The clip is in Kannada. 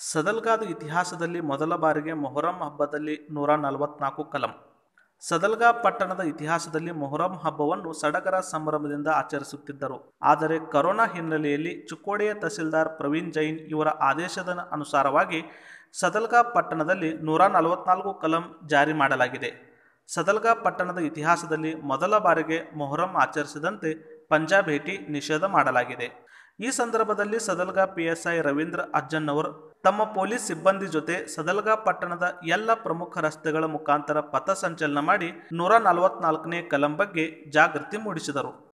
ಸದಲ್ಗಾದ ಇತಿಹಾಸದಲ್ಲಿ ಮೊದಲ ಬಾರಿಗೆ ಮೊಹರಂ ಹಬ್ಬದಲ್ಲಿ ನೂರ ನಲವತ್ನಾಲ್ಕು ಕಲಂ ಸದಲ್ಗಾ ಪಟ್ಟಣದ ಇತಿಹಾಸದಲ್ಲಿ ಮೊಹರಂ ಹಬ್ಬವನ್ನು ಸಡಗರ ಸಂಭ್ರಮದಿಂದ ಆಚರಿಸುತ್ತಿದ್ದರು ಆದರೆ ಕರೋನಾ ಹಿನ್ನೆಲೆಯಲ್ಲಿ ಚಿಕ್ಕೋಡಿಯ ತಹಸೀಲ್ದಾರ್ ಪ್ರವೀಣ್ ಜೈನ್ ಇವರ ಆದೇಶದ ಅನುಸಾರವಾಗಿ ಸದಲ್ಗಾ ಪಟ್ಟಣದಲ್ಲಿ ನೂರ ನಲವತ್ನಾಲ್ಕು ಕಲಂ ಜಾರಿ ಮಾಡಲಾಗಿದೆ ಸದಲ್ಗಾ ಪಟ್ಟಣದ ಇತಿಹಾಸದಲ್ಲಿ ಮೊದಲ ಬಾರಿಗೆ ಮೊಹರಂ ಆಚರಿಸಿದಂತೆ ಪಂಜಾಬೇಟಿ ನಿಷೇಧ ಮಾಡಲಾಗಿದೆ ಈ ಸಂದರ್ಭದಲ್ಲಿ ಸದಲ್ಗಾ ಪಿಎಸ್ಐ ರವೀಂದ್ರ ಅಜ್ಜನ್ನವರ್ ತಮ್ಮ ಪೊಲೀಸ್ ಸಿಬ್ಬಂದಿ ಜೊತೆ ಸದಲ್ಗಾ ಪಟ್ಟಣದ ಎಲ್ಲ ಪ್ರಮುಖ ರಸ್ತೆಗಳ ಮುಖಾಂತರ ಪಥ ಸಂಚಲನ ಮಾಡಿ ನೂರ ನಲವತ್ನಾಲ್ಕನೇ ಕಲಂ ಬಗ್ಗೆ ಜಾಗೃತಿ ಮೂಡಿಸಿದರು